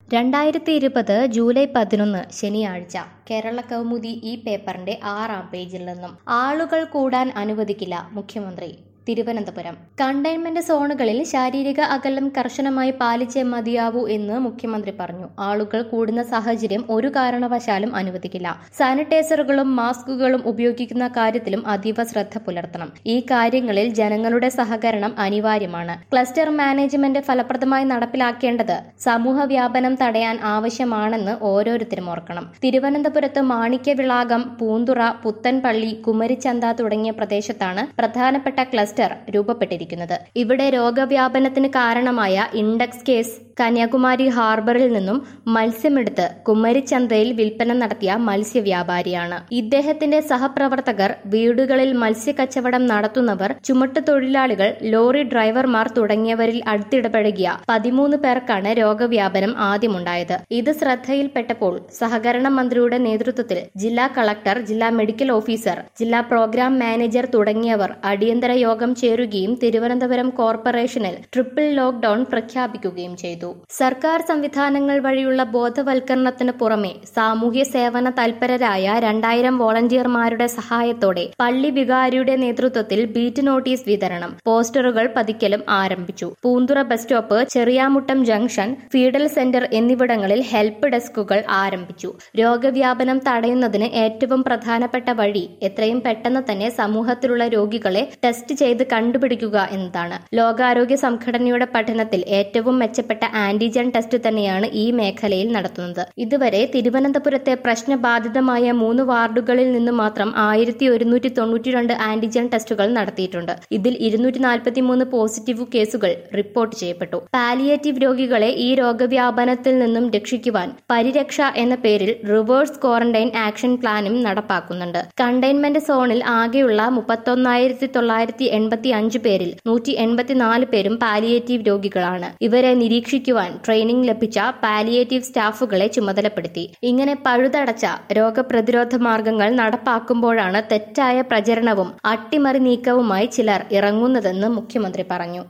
രണ്ടായിരത്തി ഇരുപത് ജൂലൈ പതിനൊന്ന് ശനിയാഴ്ച കേരള കൗമുദി ഈ പേപ്പറിന്റെ ആറാം പേജിൽ നിന്നും ആളുകൾ കൂടാൻ അനുവദിക്കില്ല മുഖ്യമന്ത്രി തിരുവനന്തപുരം കണ്ടെയ്ൻമെന്റ് സോണുകളിൽ ശാരീരിക അകലം കർശനമായി പാലിച്ചേ മതിയാവൂ എന്ന് മുഖ്യമന്ത്രി പറഞ്ഞു ആളുകൾ കൂടുന്ന സാഹചര്യം ഒരു കാരണവശാലും അനുവദിക്കില്ല സാനിറ്റൈസറുകളും മാസ്കുകളും ഉപയോഗിക്കുന്ന കാര്യത്തിലും അതീവ ശ്രദ്ധ പുലർത്തണം ഈ കാര്യങ്ങളിൽ ജനങ്ങളുടെ സഹകരണം അനിവാര്യമാണ് ക്ലസ്റ്റർ മാനേജ്മെന്റ് ഫലപ്രദമായി നടപ്പിലാക്കേണ്ടത് സമൂഹ വ്യാപനം തടയാൻ ആവശ്യമാണെന്ന് ഓരോരുത്തരും ഓർക്കണം തിരുവനന്തപുരത്ത് മാണിക്യവിളാകം പൂന്തുറ പുത്തൻപള്ളി കുമരിച്ചന്ത തുടങ്ങിയ പ്രദേശത്താണ് പ്രധാനപ്പെട്ട ക്ലസ്റ്റർ രൂപപ്പെട്ടിരിക്കുന്നത് ഇവിടെ രോഗവ്യാപനത്തിന് കാരണമായ ഇൻഡെക്സ് കേസ് കന്യാകുമാരി ഹാർബറിൽ നിന്നും മത്സ്യമെടുത്ത് കുമരിച്ചന്തയിൽ വിൽപ്പന നടത്തിയ മത്സ്യവ്യാപാരിയാണ് ഇദ്ദേഹത്തിന്റെ സഹപ്രവർത്തകർ വീടുകളിൽ മത്സ്യക്കച്ചവടം നടത്തുന്നവർ ചുമട്ടുതൊഴിലാളികൾ ലോറി ഡ്രൈവർമാർ തുടങ്ങിയവരിൽ അടുത്തിടപഴകിയ പതിമൂന്ന് പേർക്കാണ് രോഗവ്യാപനം ആദ്യമുണ്ടായത് ഇത് ശ്രദ്ധയിൽപ്പെട്ടപ്പോൾ സഹകരണ മന്ത്രിയുടെ നേതൃത്വത്തിൽ ജില്ലാ കളക്ടർ ജില്ലാ മെഡിക്കൽ ഓഫീസർ ജില്ലാ പ്രോഗ്രാം മാനേജർ തുടങ്ങിയവർ അടിയന്തര യോഗം ചേരുകയും തിരുവനന്തപുരം കോർപ്പറേഷനിൽ ട്രിപ്പിൾ ലോക്ഡൌൺ പ്രഖ്യാപിക്കുകയും ചെയ്തു സർക്കാർ സംവിധാനങ്ങൾ വഴിയുള്ള ബോധവൽക്കരണത്തിന് പുറമെ സാമൂഹ്യ സേവന തൽപരരായ രണ്ടായിരം വോളണ്ടിയർമാരുടെ സഹായത്തോടെ പള്ളി വികാരിയുടെ നേതൃത്വത്തിൽ ബീറ്റ് നോട്ടീസ് വിതരണം പോസ്റ്ററുകൾ പതിക്കലും ആരംഭിച്ചു Poonthura bus stop Cheriyamuttam junction ഫീഡൽ സെന്റർ എന്നിവിടങ്ങളിൽ ഹെൽപ്പ് ഡെസ്കുകൾ ആരംഭിച്ചു രോഗവ്യാപനം തടയുന്നതിന് ഏറ്റവും പ്രധാനപ്പെട്ട വഴി എത്രയും പെട്ടെന്ന് തന്നെ സമൂഹത്തിലുള്ള രോഗികളെ ടെസ്റ്റ് ചെയ്ത് കണ്ടുപിടിക്കുക എന്നതാണ് ലോകാരോഗ്യ സംഘടനയുടെ പഠനത്തിൽ ഏറ്റവും മെച്ചപ്പെട്ട ആന്റിജൻ ടെസ്റ്റ് തന്നെയാണ് ഈ മേഖലയിൽ നടത്തുന്നത് ഇതുവരെ തിരുവനന്തപുരത്തെ പ്രശ്നബാധിതമായ മൂന്ന് വാർഡുകളിൽ നിന്ന് മാത്രം ആയിരത്തി ഒരുന്നൂറ്റി തൊണ്ണൂറ്റിരണ്ട് ആന്റിജൻ ടെസ്റ്റുകൾ നടത്തിയിട്ടുണ്ട് ഇതിൽ ഇരുന്നൂറ്റി നാൽപ്പത്തി മൂന്ന് പോസിറ്റീവ് കേസുകൾ റിപ്പോർട്ട് ചെയ്യപ്പെട്ടു പാലിയേറ്റീവ് രോഗികളെ ഈ രോഗവ്യാപനത്തിൽ നിന്നും രക്ഷിക്കുവാൻ പരിരക്ഷ എന്ന പേരിൽ റിവേഴ്സ് ക്വാറന്റൈൻ ആക്ഷൻ പ്ലാനും നടപ്പാക്കുന്നുണ്ട് കണ്ടെയ്ൻമെന്റ് സോണിൽ ആകെയുള്ള മുപ്പത്തൊന്നായിരത്തി തൊള്ളായിരത്തി എൺപത്തി അഞ്ച് പേരിൽ നൂറ്റി എൺപത്തിനാല് പേരും പാലിയേറ്റീവ് രോഗികളാണ് ഇവരെ നിരീക്ഷിക്കുവാൻ ട്രെയിനിംഗ് ലഭിച്ച പാലിയേറ്റീവ് സ്റ്റാഫുകളെ ചുമതലപ്പെടുത്തി ഇങ്ങനെ പഴുതടച്ച രോഗപ്രതിരോധ മാർഗങ്ങൾ നടപ്പാക്കുമ്പോഴാണ് തെറ്റായ പ്രചരണവും അട്ടിമറി നീക്കവുമായി ചിലർ ഇറങ്ങുന്നതെന്ന് മുഖ്യമന്ത്രി പറഞ്ഞു